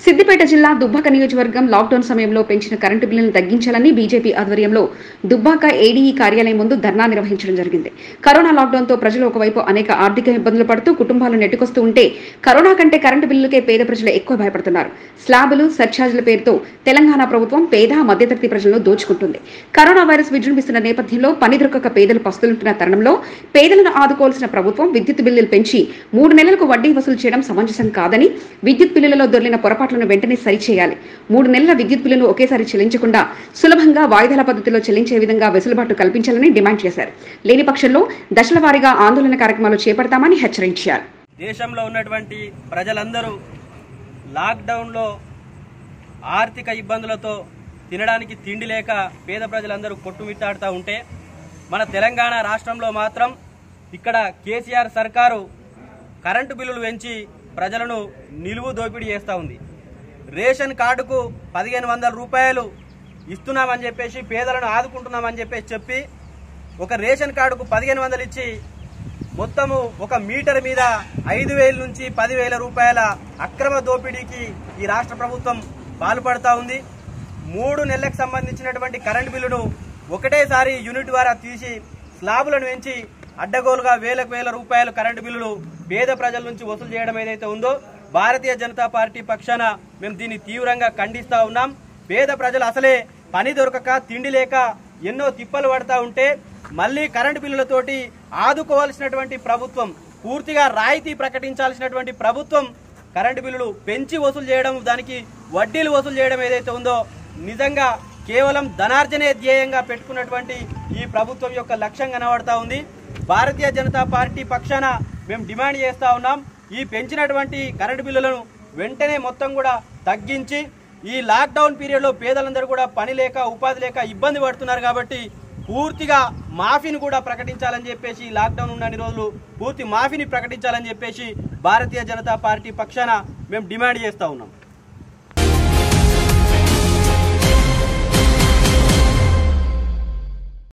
సిద్దిపేట జిల్లా దుబ్బాక నియోజకవర్గం లాక్డౌన్ సమయంలో పెంచిన కరెంటు బిల్లులను తగ్గించాలని బీజేపీ ఆధ్వర్యంలో దుబ్బాక ఏడీఈ కార్యాలయం ముందు ధర్నా నిర్వహించడం జరిగింది కరోనా లాక్డౌన్తో ప్రజలు ఒకవైపు అనేక ఆర్థిక ఇబ్బందులు పడుతూ కుటుంబాలు నెట్టుకొస్తూ ఉంటే కరోనా కంటే కరెంటు బిల్లులకే పేద ప్రజలు ఎక్కువ భయపడుతున్నారు స్లాబులు సర్ఛార్జీల పేరుతో తెలంగాణ ప్రభుత్వం పేద మధ్యతరగతి ప్రజలను దోచుకుంటుంది కరోనా వైరస్ విజృంభిస్తున్న నేపథ్యంలో పని దొరకక పేదలు పస్తులుంటున్న తరుణంలో పేదలను ఆదుకోవాల్సిన ప్రభుత్వం విద్యుత్ బిల్లులు పెంచి మూడు నెలలకు వడ్డీ వసూలు చేయడం సమంజసం కాదని విద్యుత్ బిల్లులలో దొరికిన పొరపాట్లను వెంటనే సరిచేయాలి మూడు నెలల విద్యుత్ బిల్లును ఒకేసారి చెల్లించకుండా సులభంగా వాయిదాల పద్ధతిలో చెల్లించే విధంగా వెసులుబాటు కల్పించాలని డిమాండ్ చేశారు లేని పక్షంలో దశల వారీగా ఆందోళన కార్యక్రమాలు చేపడతామని హెచ్చరించారు దేశంలో ఉన్నటువంటి ప్రజలందరూ లాక్డౌన్లో ఆర్థిక ఇబ్బందులతో తినడానికి తిండి లేక పేద ప్రజలందరూ కొట్టుమిట్టాడుతూ ఉంటే మన తెలంగాణ రాష్ట్రంలో మాత్రం ఇక్కడ కేసీఆర్ సర్కారు కరెంటు బిల్లులు పెంచి ప్రజలను నిలువు దోపిడీ చేస్తూ ఉంది రేషన్ కార్డుకు పదిహేను వందల రూపాయలు ఇస్తున్నామని చెప్పేసి పేదలను ఆదుకుంటున్నామని చెప్పేసి చెప్పి ఒక రేషన్ కార్డుకు పదిహేను వందలు ఇచ్చి మొత్తము ఒక మీటర్ మీద ఐదు వేల నుంచి పదివేల రూపాయల అక్రమ దోపిడీకి ఈ రాష్ట్ర ప్రభుత్వం పాల్పడతా ఉంది మూడు నెలలకు సంబంధించినటువంటి కరెంట్ బిల్లును ఒకటేసారి యూనిట్ ద్వారా తీసి స్లాబులను పెంచి అడ్డగోలుగా వేలకు వేల రూపాయల కరెంటు బిల్లులు పేద ప్రజల నుంచి వసూలు చేయడం ఏదైతే ఉందో భారతీయ జనతా పార్టీ పక్షాన మేము దీన్ని తీవ్రంగా ఖండిస్తా ఉన్నాం పేద ప్రజలు అసలే పని దొరకక తిండి లేక ఎన్నో తిప్పలు పడతా ఉంటే మళ్ళీ కరెంటు బిల్లులతోటి ఆదుకోవాల్సినటువంటి ప్రభుత్వం పూర్తిగా రాయితీ ప్రకటించాల్సినటువంటి ప్రభుత్వం కరెంటు బిల్లులు పెంచి వసూలు చేయడం దానికి వడ్డీలు వసూలు చేయడం ఏదైతే ఉందో నిజంగా కేవలం ధనార్జనే ధ్యేయంగా పెట్టుకున్నటువంటి ఈ ప్రభుత్వం యొక్క లక్ష్యం కనబడతా ఉంది భారతీయ జనతా పార్టీ పక్షాన మేము డిమాండ్ చేస్తా ఉన్నాం ఈ పెంచినటువంటి కరెంటు బిల్లులను వెంటనే మొత్తం కూడా తగ్గించి ఈ లాక్డౌన్ పీరియడ్లో పేదలందరూ కూడా పని లేక ఉపాధి లేక ఇబ్బంది పడుతున్నారు కాబట్టి పూర్తిగా మాఫీని కూడా ప్రకటించాలని చెప్పేసి లాక్డౌన్ ఉన్న రోజులు పూర్తి మాఫీని ప్రకటించాలని చెప్పేసి భారతీయ జనతా పార్టీ పక్షాన మేము డిమాండ్ చేస్తా ఉన్నాం